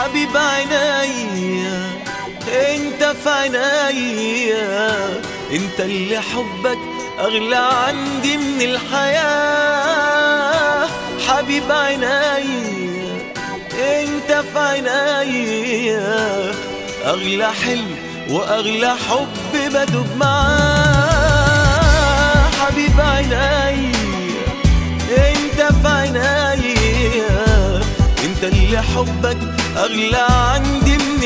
حبيب عينيا انت في عينيا انت اللي حبك اغلى عندي من الحياة حبيب عينيا انت في عينيا اغلى حلم واغلى حب بدوب معاه حبيب عينيا انت في عينيا انت اللي حبك اغلى عندي من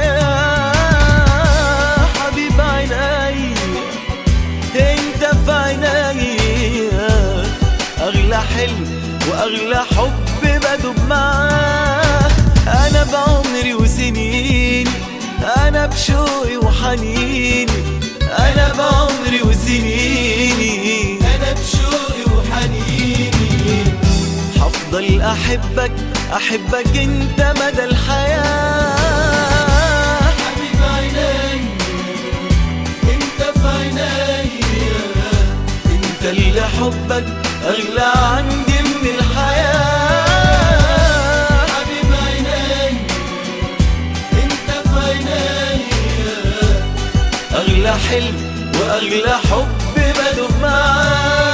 الحياة حبيب عينيا انت في عينيا اغلى حلم واغلى حب بدوب معاه انا بعمري وسنيني انا بشوقي وحنيني انا بعمري وسنيني انا بشوقي وحنيني هفضل احبك احبك انت مدى الحياه حبيب عيني انت في عيني انت اللي حبك اغلى عندي من الحياه حبيب عيني انت في عيني اغلى حلم واغلى حب بدوب معاه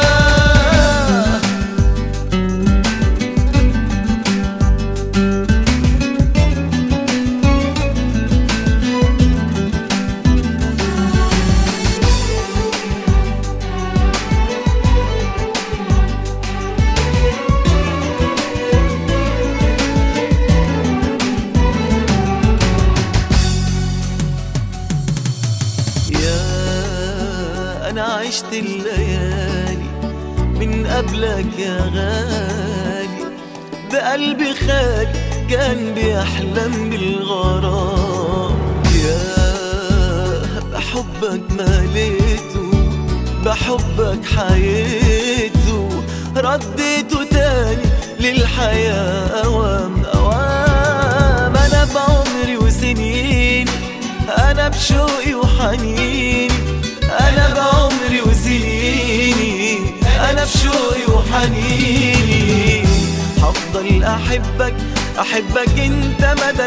يا أنا عشت الليالي من قبلك يا غالي بقلبي خالي كان بيحلم بالغرام يا بحبك مليته بحبك حييته رديته تاني للحياة أوام أوام أنا بعمري وسنين أنا بشوقي وحنيني أنا بعمري وسنيني أنا بشوقي وحنيني هفضل أحبك أحبك أنت مدى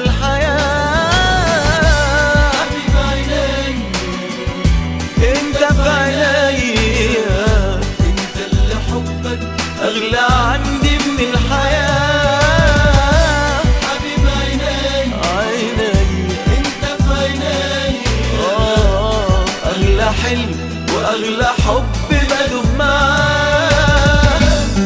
الحياة حبيب عيني أنت في عينيا انت اللي حبك أغلى عندي من الحياة حبيب عيني عيني انت في عيني آه أغلى حلم وأغلى حب بدوب معاه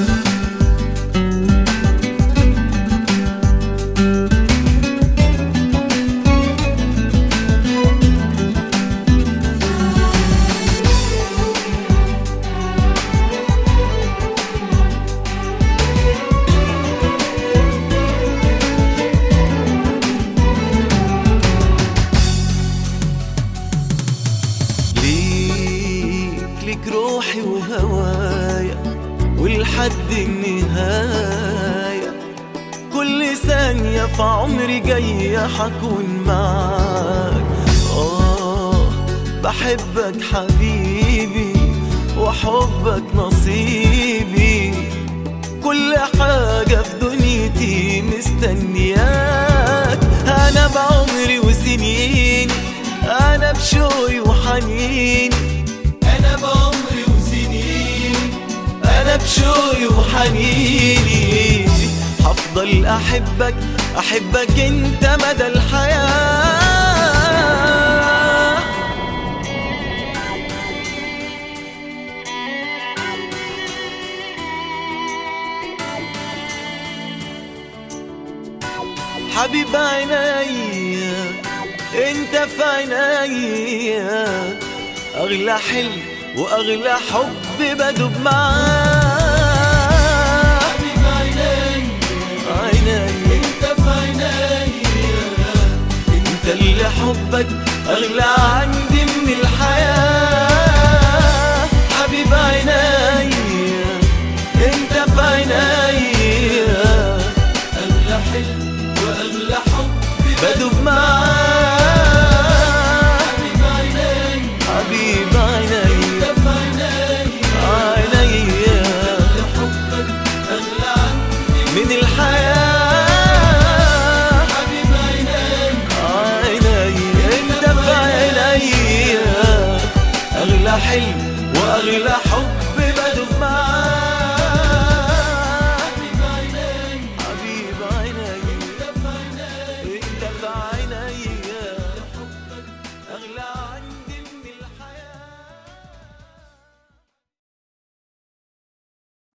ليك ليك روحي وهوايا ولحد النهاية كل ثانية في عمري جاية حكون معاك آه بحبك حبيبي وحبك نصيبي كل حاجة في دنيتي مستنياك أنا بعمري وسنين أنا بشوقي وحنين انا بعمري وسنين أنا بشوقي وحنيني هفضل أحبك أحبك أنت مدى الحياة حبيب عينيا انت في عينيا اغلى حلم واغلى حب بدوب معاه حبيب عيني عينيا انت في عيني انت اللي حبك اغلى عندي من الحياة حبيب عينيا انت في عينيا اغلى حلم واغلى حب بدوب معاه حبيب عيني حبيب عينيا انت في عيني عينيا حبك اغلى عندي من الحياة حبيب عيني اغلى